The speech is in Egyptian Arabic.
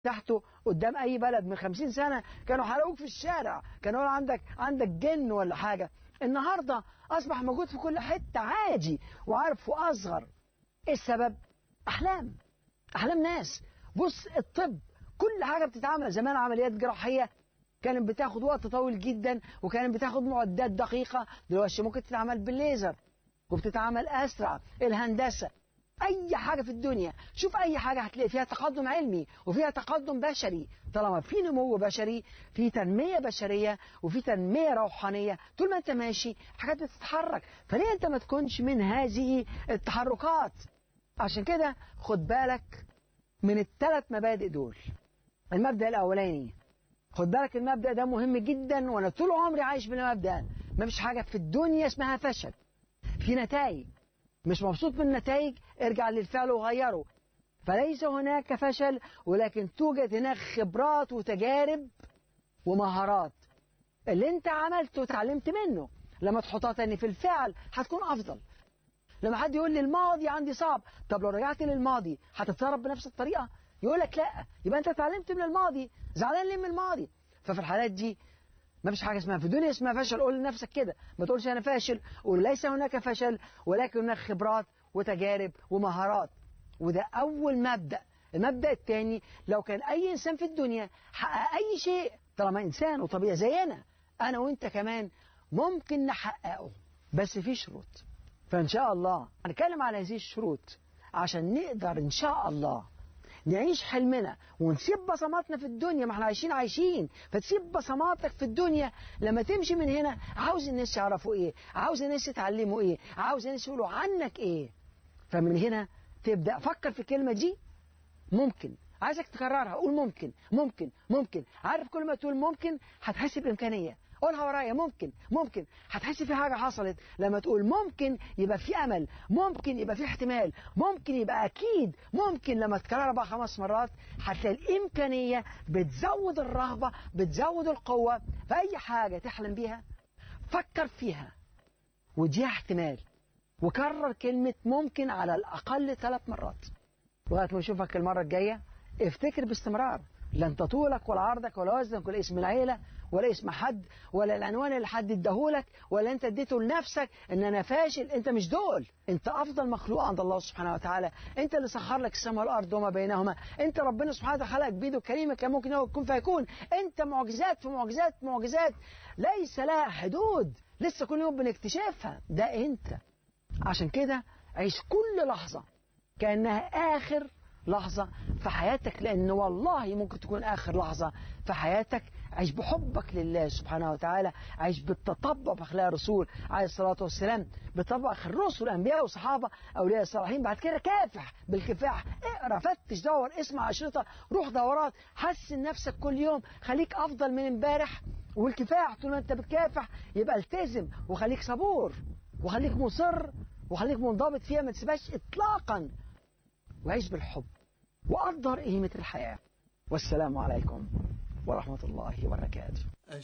تحته قدام اي بلد من خمسين سنة كانوا حرقوك في الشارع كانوا يقولوا عندك عندك جن ولا حاجة النهاردة اصبح موجود في كل حتة عادي وعارف واصغر ايه السبب احلام احلام ناس بص الطب كل حاجة بتتعمل زمان عمليات جراحية كانت بتاخد وقت طويل جدا وكانت بتاخد معدات دقيقة دلوقتي ممكن تتعمل بالليزر وبتتعمل أسرع الهندسة أي حاجة في الدنيا شوف أي حاجة هتلاقي فيها تقدم علمي وفيها تقدم بشري طالما في نمو بشري في تنمية بشرية وفي تنمية روحانية طول ما أنت ماشي حاجات بتتحرك فليه أنت ما تكونش من هذه التحركات عشان كده خد بالك من الثلاث مبادئ دول المبدأ الأولاني خد بالك المبدأ ده مهم جدا وأنا طول عمري عايش بالمبدأ ما فيش حاجة في الدنيا اسمها فشل في نتائج مش مبسوط من النتائج ارجع للفعل وغيره فليس هناك فشل ولكن توجد هناك خبرات وتجارب ومهارات اللي انت عملته وتعلمت منه لما تحطها تاني في الفعل هتكون افضل لما حد يقول لي الماضي عندي صعب طب لو رجعت للماضي هتتصرف بنفس الطريقه يقول لك لا يبقى انت اتعلمت من الماضي زعلان ليه من الماضي ففي الحالات دي ما فيش حاجه اسمها في الدنيا اسمها فشل قول لنفسك كده ما تقولش انا فاشل قول ليس هناك فشل ولكن هناك خبرات وتجارب ومهارات وده اول مبدا المبدا الثاني لو كان اي انسان في الدنيا حقق اي شيء طالما انسان وطبيعي زينا انا وانت كمان ممكن نحققه بس في شروط فان شاء الله هنتكلم على هذه الشروط عشان نقدر ان شاء الله نعيش حلمنا ونسيب بصماتنا في الدنيا ما احنا عايشين عايشين فتسيب بصماتك في الدنيا لما تمشي من هنا عاوز الناس يعرفوا ايه عاوز الناس يتعلموا ايه عاوز الناس يقولوا عنك ايه فمن هنا تبدا فكر في الكلمه دي ممكن عايزك تكررها قول ممكن ممكن ممكن عارف كل ما تقول ممكن هتحس بامكانيه قولها ورايا ممكن ممكن هتحس في حاجه حصلت لما تقول ممكن يبقى في امل ممكن يبقى في احتمال ممكن يبقى اكيد ممكن لما تكررها بقى خمس مرات هتلاقي الامكانيه بتزود الرغبه بتزود القوه في اي حاجه تحلم بيها فكر فيها وديها احتمال وكرر كلمه ممكن على الاقل ثلاث مرات لغايه ما اشوفك المره الجايه افتكر باستمرار لا انت طولك ولا عرضك ولا وزنك ولا اسم العيله ولا اسم حد ولا العنوان اللي حد اداهولك ولا انت اديته لنفسك ان انا فاشل انت مش دول انت افضل مخلوق عند الله سبحانه وتعالى انت اللي سخر لك السماء والارض وما بينهما انت ربنا سبحانه وتعالى خلقك بيده الكريمه كان ممكن هو يكون فيكون انت معجزات في معجزات معجزات ليس لها حدود لسه كل يوم بنكتشفها ده انت عشان كده عيش كل لحظه كانها اخر لحظة في حياتك لأن والله ممكن تكون آخر لحظة في حياتك عيش بحبك لله سبحانه وتعالى عيش بالتطبع بأخلاق الرسول عليه الصلاة والسلام بطبع الرسل الأنبياء والصحابة أولياء الصالحين بعد كده كافح بالكفاح اقرا فتش دور اسمع أشرطة روح دورات حسن نفسك كل يوم خليك أفضل من امبارح والكفاح طول ما أنت بتكافح يبقى التزم وخليك صبور وخليك مصر وخليك منضبط فيها ما تسيبهاش إطلاقا وعيش بالحب وقدر قيمة الحياة والسلام عليكم ورحمة الله وبركاته